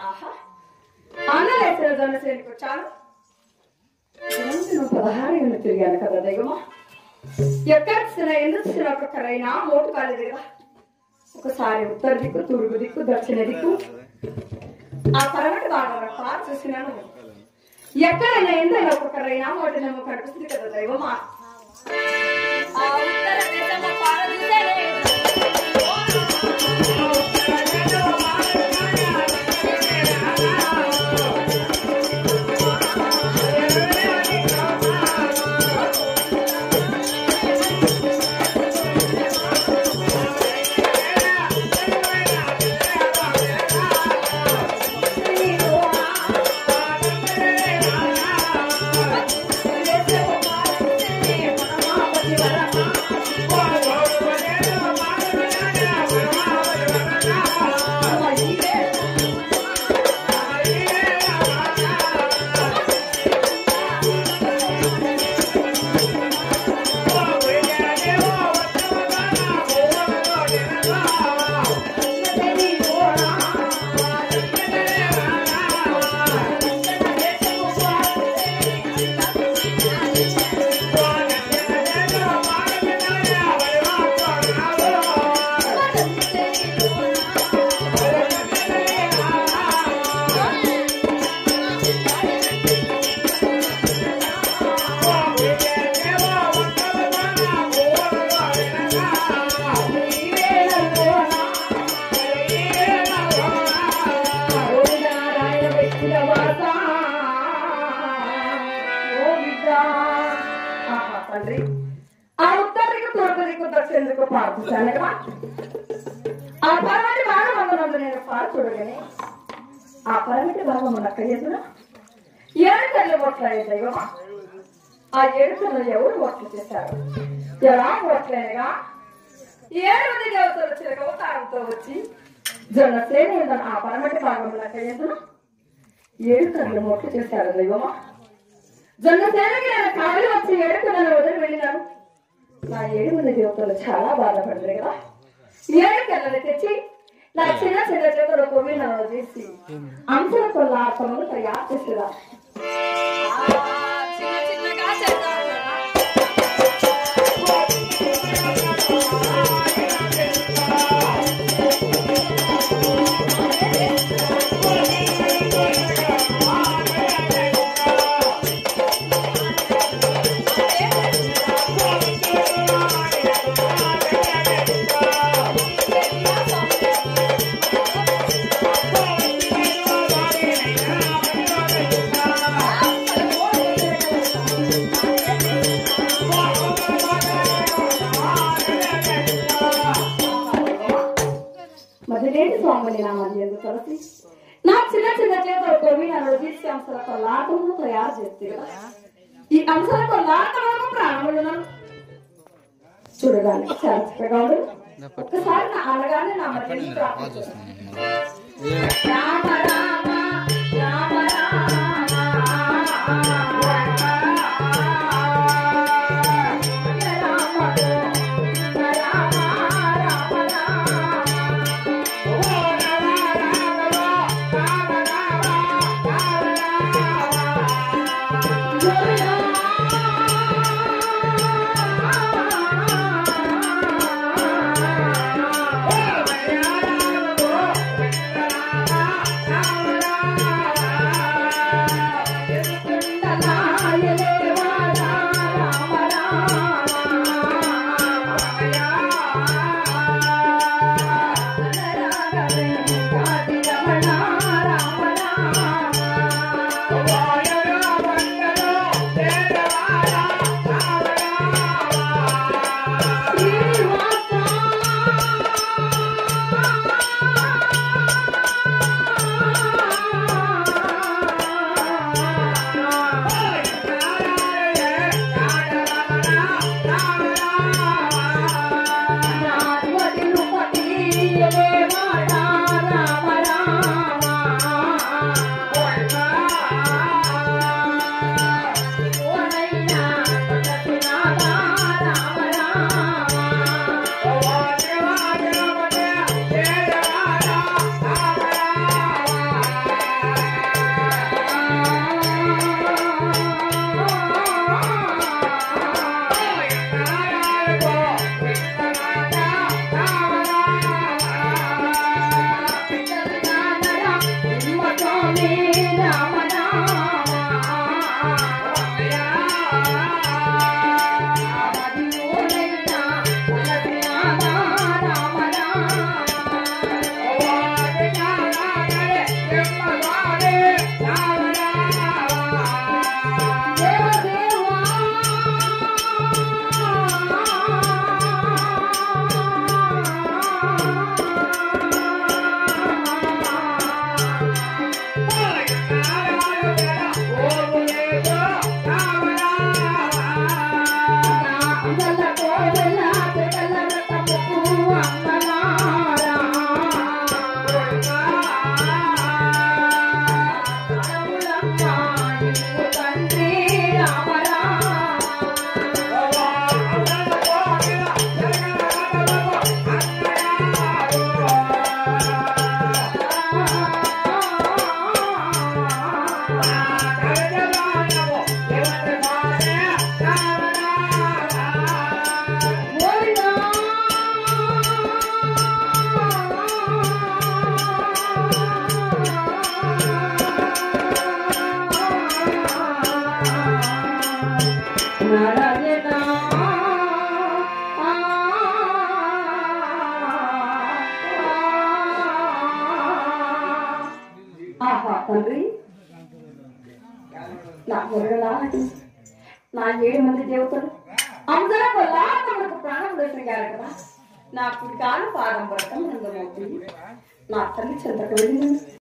ఆహా అన్నలేసిన జొన్న చేనికి వచ్చాను రోజును పదహారు ఏళ్ళు తిరిగాను కదా దైవమా ఎక్కడ వచ్చినా ఎందుకు వచ్చిన ఒక్కొక్కరైనా మోటు కాలేదు కదా ఒకసారి ఉత్తర దిక్కు తూర్పు దిక్కు దక్షిణ దిక్కు ఆ పరమటి భాగంలో పాలు చూసినాను ఎక్కడైనా ఎందైనా ఒక్కొక్కరైనా మోటినేమో కనిపిస్తుంది కదా దైవమా ఆ ఉత్తర దేశము పాలు చూసేనే తండ్రి ఆ ఉత్తరికి తూర్పు దిక్కు దక్షిణ దిక్కు పాడుతాను కదా ఆ పరమటి భాగం అందులో నేను పాడు చూడగానే ఆ పరమటి భాగం ఉన్న కయ్యదున ఏడు తల్లి ఓట్లయ్యే దైవమా ఆ ఏడు తల్లి ఎవరు ఓట్లు చేశారు ఎలా ఓట్లేనగా ఏడు మంది దేవతలు చిరకవు తాగుతూ వచ్చి జొన్న శ్రేణి ఉందని ఆ పరమటి భాగంలో కయ్యదున ఏడు తల్లి ఓట్లు చేశారు దైవమా జొన్న సేనకి నేను కాళ్ళు వచ్చి ఏడు పిల్లలు వదిలి వెళ్ళినాను నా ఏడు మంది దేవతలు చాలా బాధపడ్డారు కదా ఏడు పిల్లలు తెచ్చి నా చిన్న చిన్న చేతులు కొవ్వి నన్ను చేసి అంశలతో లాపములు తయారు చేసేదా చిన్న చిన్నగా చేస్తారు మధులేటి స్వామిని నా మధ్య ఎందుకు కలిసి నా చిన్న చిన్న చేతులు కొవి నన్ను తీసి అంశాలకు లాటము తయారు చేస్తే కదా ఈ అంశాలకు లాటము ప్రాణములను చూడడానికి చాలా చక్కగా ఉండదు ఒక్కసారి నా అనగానే నా మధ్య ఎందుకు ప్రార్థిస్తున్నాను. రామ రామ రామ రామ ఆహా తండ్రి నా మురళలా నా ఏడు మంది దేవతలు అందరూ వల్ల తమకు ప్రాణం దర్శనం గారు కదా నా కుడికాలు పాదం పడటం అందమవుతుంది నా తల్లి చెంతకు వెళ్ళింది